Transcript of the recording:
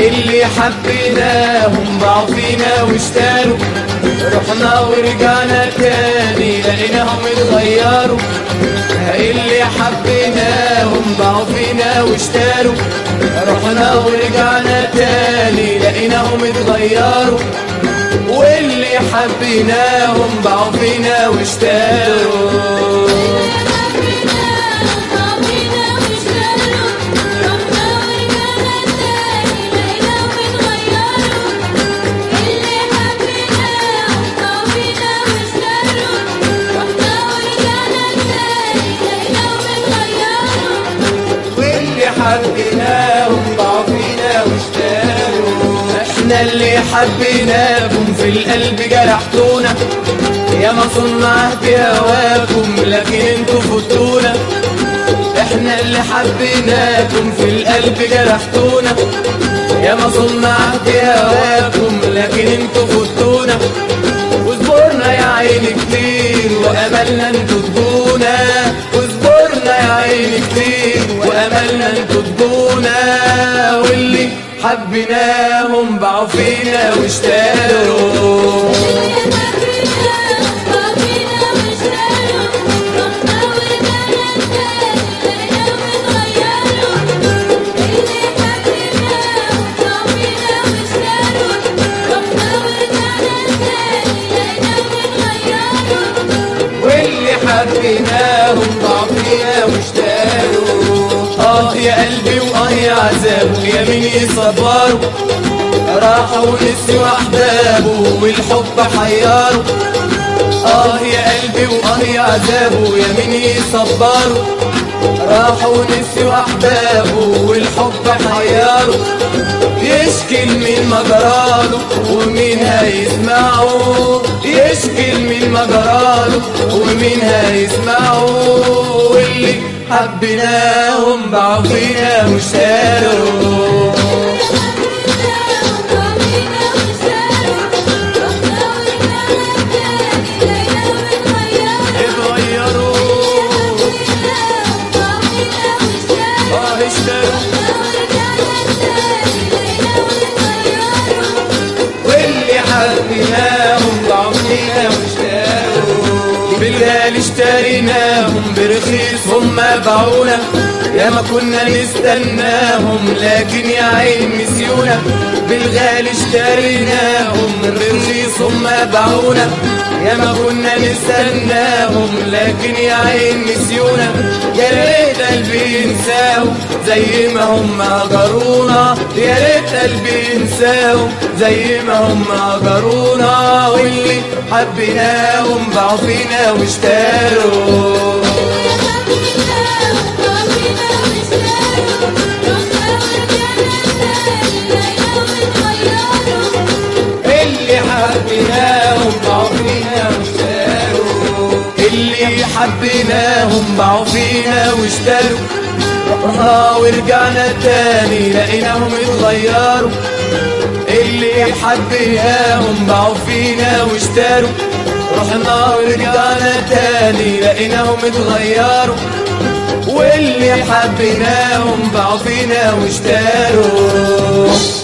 اللي حبيناهم باعوا فينا واشتروا رحنا ورجعنا تاني لقيناهم اتغيروا اللي حبيناهم باعوا فينا واشتروا رحنا ورجعنا تاني لقيناهم اتغيروا واللي حبيناهم باعوا فينا واشتروا واللي حبيناهم باعوا فينا واشتروا احنا اللي حبيناكم في القلب جرحتونا يا ما صنع بهواكم لكن انتوا فتونا احنا اللي حبيناكم في القلب جرحتونا يا ما صنع بهواكم لكن انتوا فتونا وصبرنا يا عيني كتير واملنا انتوا تجونا وصبرنا يا عيني كتير واملنا انتوا تجونا واللي حبيناهم باعوا فينا واشتروا واللي حبيناهم باعوا فينا واشتروا اه يا قلبي واه يا عذابه يا مين يصبروا راحوا ونسيوا احبابه والحب حيروا اه يا قلبي واه يا عذابه يا مين يصبروا راحوا ونسيوا احبابه والحب حيروا يشكي من مجراله ومين هيسمعه يشكي من مجراله ومين هيسمعه واللي حبيناهم باعوا فينا واشتروا اتغيروا اه اشتروا واللي حبيناهم باعوا فينا واشتروا بالغالي اشتريناهم برخيص هم باعونا يا ما كنا نستناهم لكن يا عين نسيونا بالغالي اشتريناهم برخيص هم باعونا يا ما كنا نستناهم لكن يا عين نسيونا يا ريت قلبي ينساهم زي ما هم هجرونا يا ريت قلبي ينساهم زي ما هم هجرونا واللي حبيناهم باعوا فينا واشتروا اللي حبيناهم باعوا فينا واشتروا اللي حبيناهم باعوا فينا واشتروا رحنا ورجعنا تاني لقيناهم اتغيروا اللي حبيناهم باعوا فينا واشتروا رحنا ورجعنا تاني لقيناهم اتغيروا واللي حبيناهم باعوا فينا واشتروا